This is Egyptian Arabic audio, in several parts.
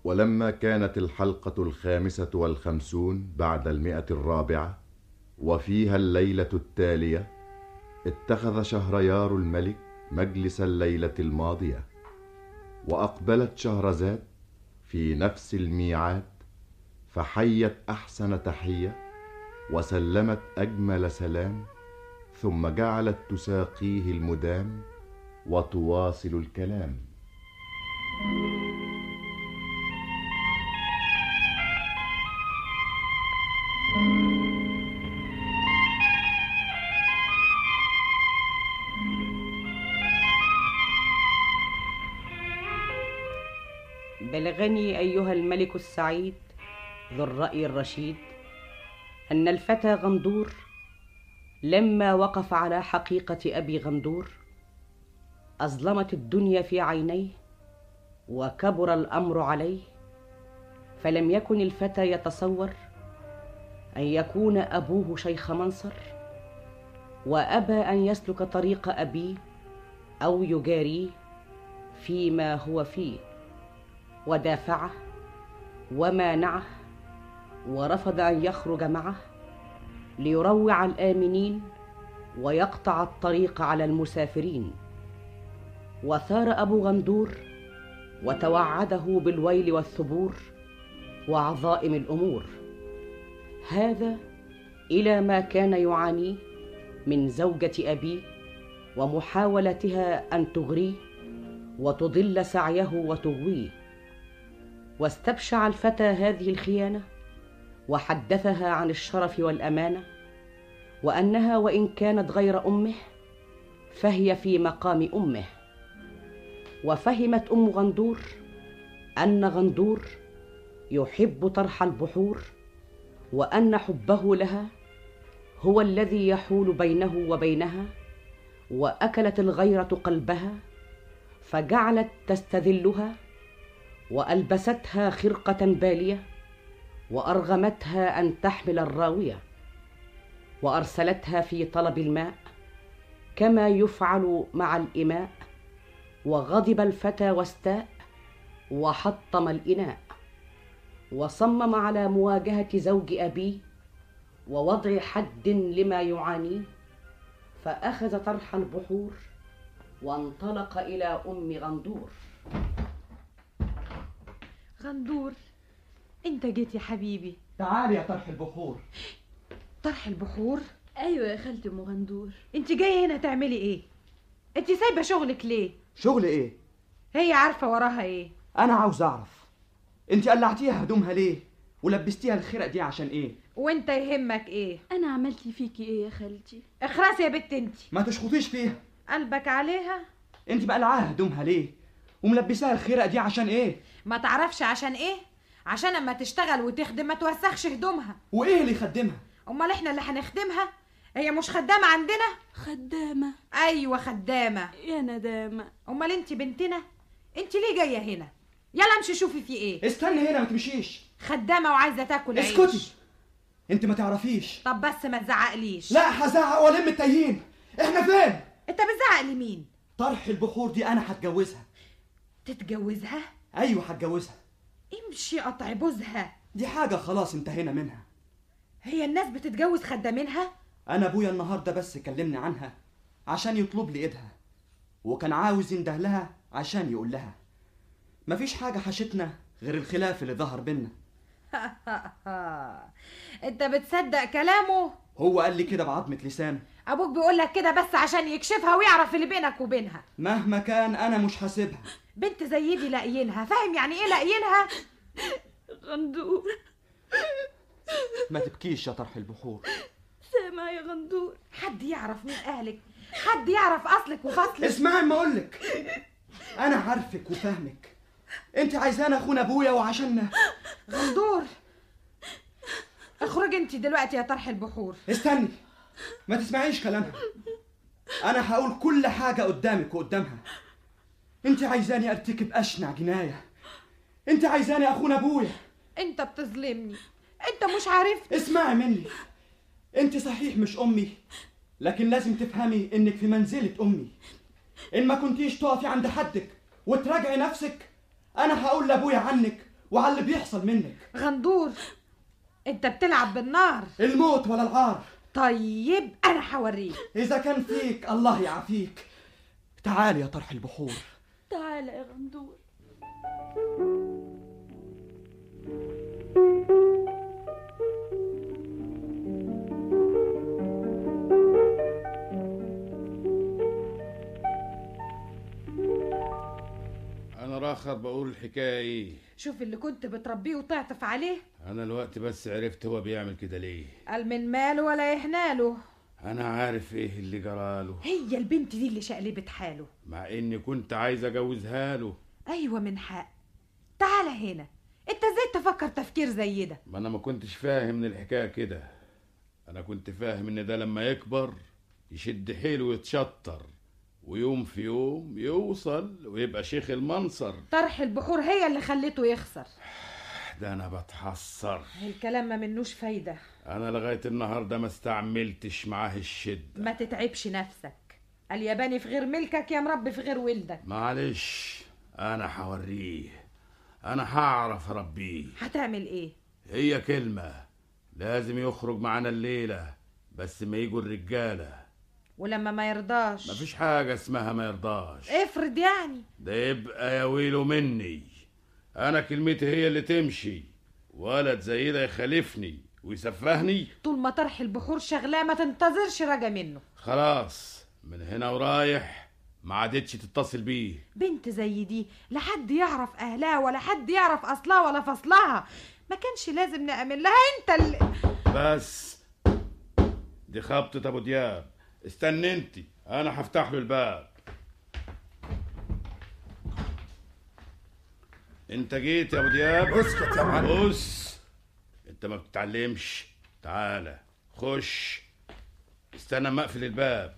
ولما كانت الحلقة الخامسة والخمسون بعد المئة الرابعة وفيها الليلة التالية اتخذ شهريار الملك مجلس الليلة الماضية وأقبلت شهرزاد في نفس الميعاد فحيت أحسن تحية وسلمت أجمل سلام ثم جعلت تساقيه المدام وتواصل الكلام بلغني ايها الملك السعيد ذو الراي الرشيد ان الفتى غندور لما وقف على حقيقه ابي غندور اظلمت الدنيا في عينيه وكبر الامر عليه فلم يكن الفتى يتصور ان يكون ابوه شيخ منصر وابى ان يسلك طريق ابيه او يجاريه فيما هو فيه ودافعه ومانعه ورفض ان يخرج معه ليروع الامنين ويقطع الطريق على المسافرين وثار ابو غندور وتوعده بالويل والثبور وعظائم الامور هذا الى ما كان يعانيه من زوجه ابيه ومحاولتها ان تغريه وتضل سعيه وتغويه واستبشع الفتى هذه الخيانه وحدثها عن الشرف والامانه وانها وان كانت غير امه فهي في مقام امه وفهمت ام غندور ان غندور يحب طرح البحور وان حبه لها هو الذي يحول بينه وبينها واكلت الغيره قلبها فجعلت تستذلها والبستها خرقه باليه وارغمتها ان تحمل الراويه وارسلتها في طلب الماء كما يفعل مع الاماء وغضب الفتى واستاء وحطم الاناء وصمم على مواجهه زوج ابيه ووضع حد لما يعانيه فاخذ طرح البحور وانطلق الى ام غندور غندور انت جيت يا حبيبي تعالي يا طرح البحور طرح البحور ايوه يا خالتي ام غندور انت جايه هنا تعملي ايه انت سايبه شغلك ليه شغل ايه هي عارفه وراها ايه انا عاوز اعرف انت قلعتيها هدومها ليه ولبستيها الخرق دي عشان ايه وانت يهمك ايه انا عملت فيكي ايه يا خالتي اخرسي يا بت انت ما تشخطيش فيها قلبك عليها انت مقلعاها هدومها ليه وملبساها الخرق دي عشان ايه ما تعرفش عشان ايه عشان اما تشتغل وتخدم ما توسخش هدومها وايه اللي يخدمها امال احنا اللي هنخدمها هي مش خدامه عندنا خدامه ايوه خدامه يا ندامه امال انت بنتنا انت ليه جايه هنا يلا امشي شوفي في ايه استني هنا ما تمشيش خدامه وعايزه تاكل عيش اسكتي انت ما تعرفيش طب بس ما تزعقليش لا هزعق والم التايهين احنا فين انت بتزعق لمين طرح البحور دي انا هتجوزها تتجوزها ايوه هتجوزها امشي قطع بوزها دي حاجه خلاص انتهينا منها هي الناس بتتجوز خدامينها انا ابويا النهارده بس كلمني عنها عشان يطلب لي ايدها وكان عاوز ينده لها عشان يقول لها مفيش حاجه حشتنا غير الخلاف اللي ظهر بينا انت بتصدق كلامه هو قال لي كده بعظمه لسان ابوك بيقول لك كده بس عشان يكشفها ويعرف اللي بينك وبينها مهما كان انا مش هسيبها بنت زي دي لاقيينها فاهم يعني ايه لاقيينها غندور ما تبكيش يا طرح البحور سامع يا غندور حد يعرف مين اهلك حد يعرف اصلك وفصلك اسمعي ما اقولك انا عارفك وفاهمك انت عايزانا اخون ابويا وعشان غندور اخرج انت دلوقتي يا طرح البحور استني ما تسمعيش كلامها انا هقول كل حاجه قدامك وقدامها انت عايزاني ارتكب اشنع جنايه انت عايزاني اخون ابويا انت بتظلمني انت مش عارف اسمعي مني انت صحيح مش امي لكن لازم تفهمي انك في منزله امي ان ما كنتيش تقفي عند حدك وتراجعي نفسك انا هقول لابويا عنك وعلى اللي بيحصل منك غندور انت بتلعب بالنار الموت ولا العار طيب انا هوريك إذا كان فيك الله يعافيك تعال يا طرح البحور تعال يا غندور انا راخر بقول الحكايه ايه شوف اللي كنت بتربيه وتعطف عليه انا الوقت بس عرفت هو بيعمل كده ليه قال من ماله ولا يهناله انا عارف ايه اللي جراله هي البنت دي اللي شقلبت حاله مع اني كنت عايز اجوزها له ايوه من حق تعال هنا انت ازاي تفكر تفكير زي ده ما انا ما كنتش فاهم من الحكايه كده انا كنت فاهم ان ده لما يكبر يشد حيله ويتشطر ويوم في يوم يوصل ويبقى شيخ المنصر طرح البحور هي اللي خلته يخسر ده انا بتحسر الكلام ما منوش فايدة انا لغايه النهارده ما استعملتش معاه الشده ما تتعبش نفسك الياباني في غير ملكك يا مربي في غير ولدك معلش انا هوريه انا هعرف اربيه هتعمل ايه هي كلمه لازم يخرج معانا الليله بس ما يجوا الرجاله ولما ما يرضاش مفيش حاجه اسمها ما يرضاش افرض يعني ده يبقى يا ويله مني انا كلمتي هي اللي تمشي ولد زي ده يخالفني ويسفهني طول ما طرح البحور شغلاه ما تنتظرش رجا منه خلاص من هنا ورايح ما عادتش تتصل بيه بنت زي دي لا حد يعرف اهلها ولا حد يعرف اصلها ولا فصلها ما كانش لازم نعمل لها انت اللي بس دي خبطة ابو دياب استنى انت انا هفتح له الباب انت جيت يا ابو دياب اسكت يا معلم بص انت ما بتتعلمش تعالى خش استنى ما اقفل الباب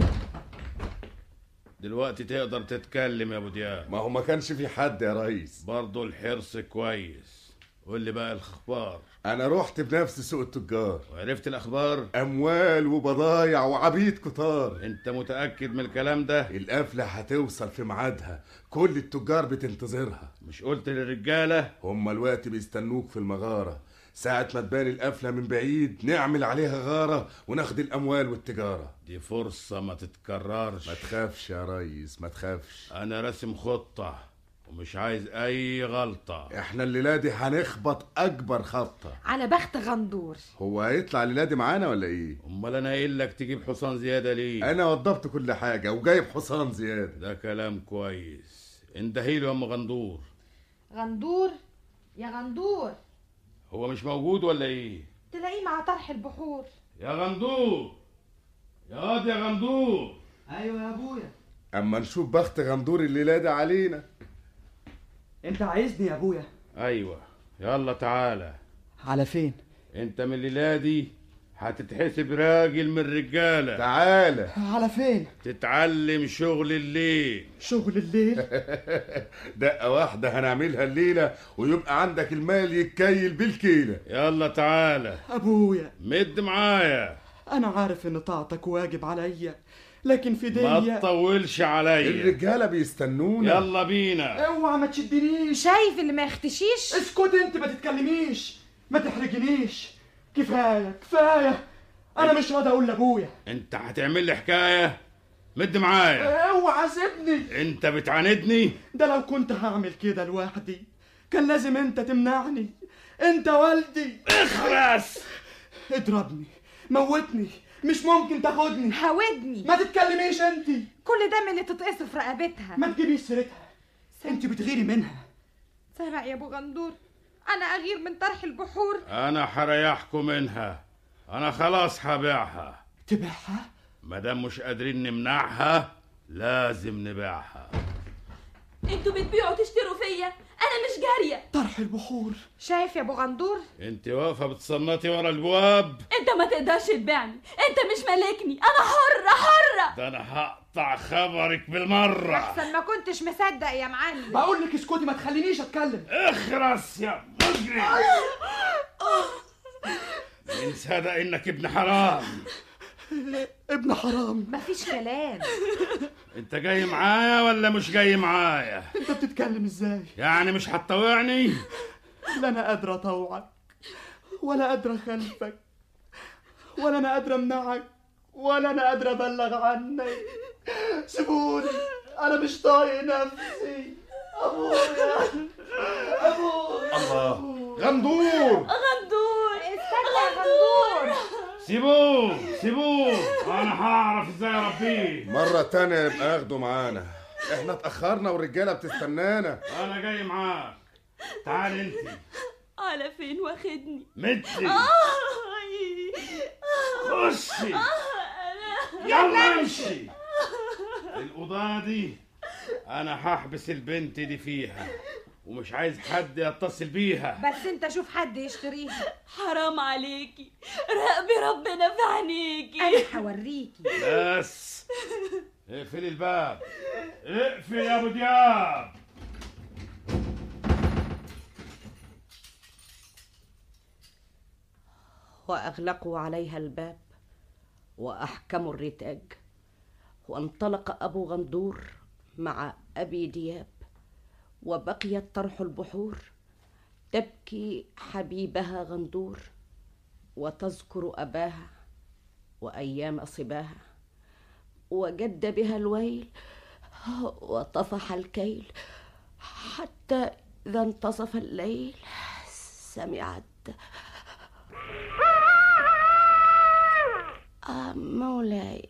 دلوقتي تقدر تتكلم يا ابو دياب ما هو ما كانش في حد يا ريس برضه الحرص كويس قول لي بقى الاخبار انا رحت بنفس سوق التجار وعرفت الاخبار اموال وبضايع وعبيد كتار انت متاكد من الكلام ده القفلة هتوصل في ميعادها كل التجار بتنتظرها مش قلت للرجاله هما الوقت بيستنوك في المغارة ساعة ما تبان القفلة من بعيد نعمل عليها غارة وناخد الأموال والتجارة دي فرصه ما تتكررش ما تخافش يا ريس ما تخافش انا راسم خطه ومش عايز اي غلطه احنا الليلة دي هنخبط أكبر خبطة على بخت غندور هو هيطلع الليلة دي معانا ولا إيه؟ امال انا قايل لك تجيب حصان زياده ليه أنا وضبت كل حاجة وجايب حصان زيادة ده كلام كويس اندهيله يا ام غندور غندور يا غندور هو مش موجود ولا ايه تلاقيه مع طرح البحور يا غندور يا واد يا غندور ايوه يا ابويا أما نشوف بخت غندور الليلة دي علينا انت عايزني يا ابويا ايوه يلا تعالى على فين انت من الليله دي هتتحسب راجل من الرجاله تعالى على فين تتعلم شغل الليل شغل الليل دقة واحدة هنعملها الليلة ويبقى عندك المال يتكيل بالكيلة يلا تعالى ابويا مد معايا انا عارف ان طاعتك واجب عليا لكن في ما دنيا تطولش عليا الرجالة بيستنونا يلا بينا اوعى ما تشدنيش شايف اللي ما يختشيش اسكت انت ما تتكلميش ما تحرجنيش كفايه كفايه انا مش راضي اقول لابويا انت هتعمل لي حكايه مد معايا اوعى سيبني انت بتعاندني ده لو كنت هعمل كده لوحدي كان لازم انت تمنعني انت والدي اخرس اضربني موتني مش ممكن تاخدني هودني ما تتكلميش انت كل ده من اللي تتقص في رقبتها ما تجيبيش سيرتها انت بتغيري منها سامع يا ابو غندور انا اغير من طرح البحور انا هريحكم منها انا خلاص هبيعها تبيعها مادام مش قادرين نمنعها لازم نبيعها انتوا بتبيعوا تشتروا فيا انا مش جاريه طرح البحور شايف يا ابو غندور انت واقفه بتصنطي ورا البواب انت ما تقدرش تبيعني انت مش مالكني انا حره حره ده انا هقطع خبرك بالمره احسن ما كنتش مصدق يا معلم بقول لك اسكتي ما تخلينيش اتكلم اخرس يا مجرم من صدق انك ابن حرام ابن حرام مفيش كلام انت جاي معايا ولا مش جاي معايا انت بتتكلم ازاي يعني مش هتطوعني لا انا قادر اطوعك ولا قادر اخلفك ولا انا قادر امنعك ولا انا قادر ابلغ عنك سيبوني انا مش طايق نفسي ابويا ابويا الله غندور غندور استنى يا غندور سيبوه سيبوه انا هعرف ازاي اربيه مرة تانية يبقى اخده معانا احنا اتأخرنا والرجالة بتستنانا انا جاي معاك تعال انت على فين واخدني متي آي. خشي يلا امشي الأوضة دي أنا هحبس البنت دي فيها ومش عايز حد يتصل بيها بس انت شوف حد يشتريها حرام عليكي راقبي ربنا في عينيكي انا هوريكي بس اقفل الباب اقفل يا ابو دياب واغلقوا عليها الباب واحكموا الرتاج وانطلق ابو غندور مع ابي دياب وبقيت طرح البحور تبكي حبيبها غندور وتذكر اباها وايام صباها وجد بها الويل وطفح الكيل حتى اذا انتصف الليل سمعت آه مولاي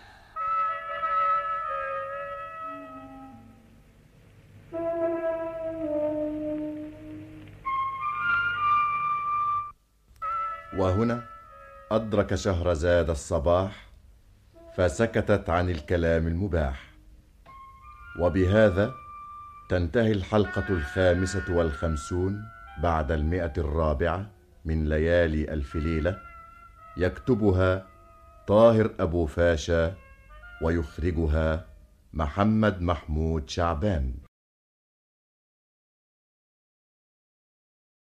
وهنا أدرك شهرزاد الصباح فسكتت عن الكلام المباح وبهذا تنتهي الحلقة الخامسة والخمسون بعد المئة الرابعة من ليالي ألف ليلة يكتبها طاهر أبو فاشا ويخرجها محمد محمود شعبان